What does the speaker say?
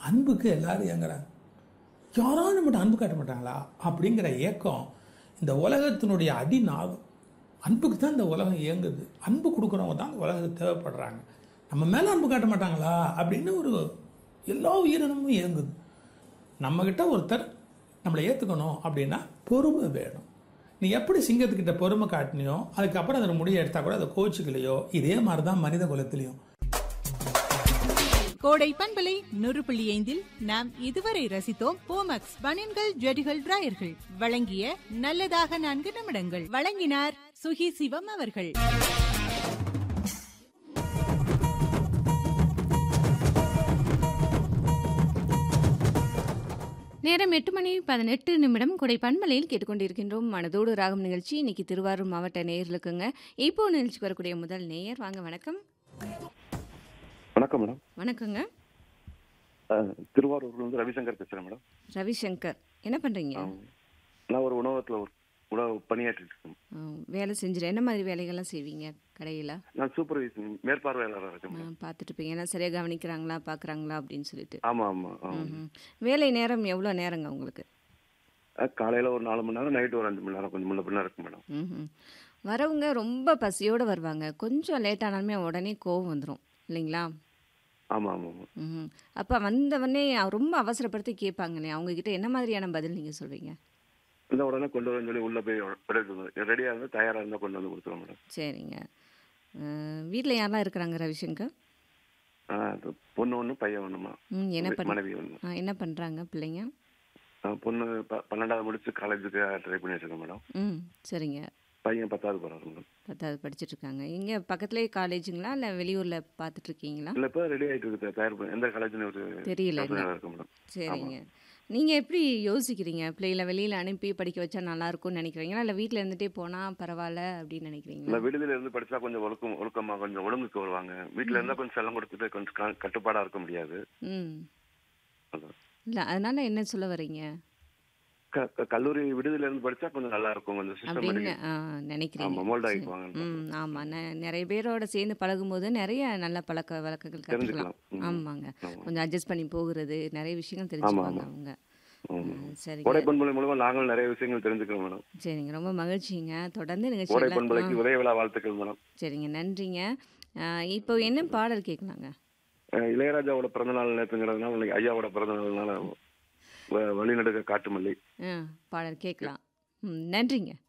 அன்புக்கு எல்லாரும் ஏங்குறாங்க யாராலும் நம்மகிட்ட அன்பு காட்ட மாட்டாங்களா அப்படிங்கிற ஏக்கம் இந்த உலகத்தினுடைய அடிநாதம் அன்புக்கு தான் இந்த உலகம் இயங்குது அன்பு கொடுக்குறவங்க தான் இந்த உலகத்துக்கு தேவைப்படுறாங்க நம்ம மேலே அன்பு காட்ட மாட்டாங்களா அப்படின்னு ஒரு எல்லா உயிரினமும் இயங்குது நம்மக்கிட்ட ஒருத்தர் நம்மளை ஏற்றுக்கணும் அப்படின்னா பொறுமை வேணும் நீ எப்படி சிங்கத்துக்கிட்ட பொறுமை காட்டினியோ அதுக்கப்புறம் அதில் முடிய எடுத்தா கூட அதை கோச்சுக்கலையோ இதே மாதிரி தான் மனித குலத்திலையும் கோடை பண்பலை நூறு புள்ளி ஐந்தில் நாம் இதுவரை ரசித்தோம் போமக்ஸ் பனியன்கள் ஜெடிகள் டிராயர்கள் வழங்கிய நல்லதாக நான்கு நிமிடங்கள் வழங்கினார் சுகி சிவம் அவர்கள் நேரம் எட்டு மணி பதினெட்டு நிமிடம் கொடை பண்பலையில் கேட்டுக்கொண்டிருக்கின்றோம் மனதோடு ராகம் நிகழ்ச்சி இன்னைக்கு திருவாரூர் மாவட்ட நேயர்களுக்குங்க இப்போ நிகழ்ச்சிக்கு வரக்கூடிய முதல் நேயர் வாங்க வணக்கம் வணக்கம் மேடம் வணக்கங்க அஹ், திருவாரூர்ல இருந்து ரவிசங்கர் பேசுறேன் மேடம் ரவிசங்கர் என்ன பண்றீங்க நான் ஒரு உணவகத்துல ஒரு உணவு பணியாற்றிட்டு இருக்கேன் ஆ, வேலை செஞ்சுரு என்ன மாதிரி வேலைகள்லாம் செய்வீங்க கடையில் நான் சூப்பர்வைசிங் மேற்பார்வையாளராக இருக்கேன் மேடம் பார்த்துட்டு இருப்பீங்க ஏன்னா சரியாக கவனிக்கிறாங்களா பார்க்குறாங்களா அப்படின்னு சொல்லிட்டு ஆமா ஆமா ஆமா. ம்ஹும். வேலை நேரம் எவ்வளோ நேரங்க உங்களுக்கு அஹ், காலையில ஒரு நாலு மணி நேரம் நைட்டு ஒரு அஞ்சு மணி நேரம் கொஞ்சம் முன்ன பின்ன இருக்கும் மேடம் ம்ஹும். வரவங்க ரொம்ப பசியோடு வருவாங்க கொஞ்சம் லேட் ஆனாலுமே உடனே கோவம் வந்துடும் இல்லைங்களா ஆமா ஆமா ஆமா ம் அப்போ வந்தவொடனே ரொம்ப அவசரப்படுத்தி கேட்பாங்களே அவங்கக்கிட்ட என்ன மாதிரியான பதில் நீங்கள் சொல்வீங்க இந்த உடனே கொண்டு வரேன்னு சொல்லி உள்ள போய் ரெடியா இருந்தா தயாரா இருந்தா கொண்டு வந்து கொடுத்துருவோம் மேடம் சரிங்க வீட்டில் யாரெல்லாம் இருக்கிறாங்க ரவிசங்கர் அஹ், அது பொண்ணு ஒண்ணு பையன் ஒண்ணுமா ம் என்ன பண்ண மனைவி ஒண்ணு ஆ, என்ன பண்ணுறாங்க பிள்ளைங்க அஹ், பொண்ணு ப- பன்னெண்டாவது முடிச்சு காலேஜுக்கு ட்ரை பண்ணிட்டு இருக்கேன் மேடம் ம் சரிங்க பையன் பத்தாவது போறாரு மேடம் பத்தாவது படிச்சுட்டு இருக்காங்க இங்கே பக்கத்துலேயே காலேஜுங்களா இல்லை வெளியூரில் பார்த்துட்ருக்கீங்களா இல்ல இப்ப ரெடி ஆயிட்டு இருக்கு தயார் பண்ணி எந்த காலேஜ்னு ஒரு தெரியல யோசனையில இருக்கு மேடம் சரிங்க நீங்கள் எப்படி யோசிக்கிறீங்க பிள்ளைகளை வெளியில் அனுப்பி படிக்க வச்சா நல்லா இருக்கும்னு நினைக்கிறீங்களா இல்லை வீட்டில் இருந்துகிட்டே போனால் பரவாயில்ல அப்படின்னு நினைக்கிறீங்களா இல்ல விடுதலை இருந்து படிச்சா கொஞ்சம் ஒழுக்கம் ஒழுக்கமா கொஞ்சம் ஒழுங்குக்கு வருவாங்க வீட்டுல இருந்தா கொஞ்சம் செல்லம் கொடுத்துட்டு கொஞ்சம் க- கட்டுப்பாடா இருக்க முடியாது ம் அதான். இல்லை அதனால என்ன சொல்ல வர்றீங்க க- க- கல்லூரி விடுதலை இருந்து படிச்சா கொஞ்சம் நல்லா இருக்கும் கொஞ்சம் அப்படின்னு சிஸ்டம் ஆ, நினைக்கிறீங்க ஆமா மோல்ட் சரி. ஆகிக்குவாங்க ம் ஆமாம் நிறைய பேரோட சேர்ந்து பழகும்போது நிறைய நல்ல பழக்க வழக்கங்கள் கற்றுக்கலாம் தெரிஞ்சுக்கலாம். ம். ஆமாங்க ஆமா. கொஞ்சம் அட்ஜஸ்ட் பண்ணி போகிறது நிறைய விஷயங்கள் தெரிஞ்சுக்குவாங்க ஆமா. அவங்க ஆமா. ம், சரிங்க கோடை பண்பலை மூலமா நாங்களும் நிறைய விஷயங்கள் தெரிஞ்சுக்கிறோம் மேடம் சரிங்க ரொம்ப மகிழ்ச்சிங்க தொடர்ந்து கோடை நிகழ்ச்சியில் பண்பலைக்கு உதய விழா வாழ்த்துக்கள் மேடம் சரிங்க நன்றிங்க ஆ, இப்போ என்ன பாடல் கேட்கலாங்க அஹ் இளையராஜாவோட பிறந்தநாள் நேற்றுங்கிறதுனால இன்னைக்கு ஐயாவோட பிறந்தநாள்னால வ- வழிநடுக காட்டுமல்லி ஆ பாடல் கேட்கலாம் ம் நன்றிங்க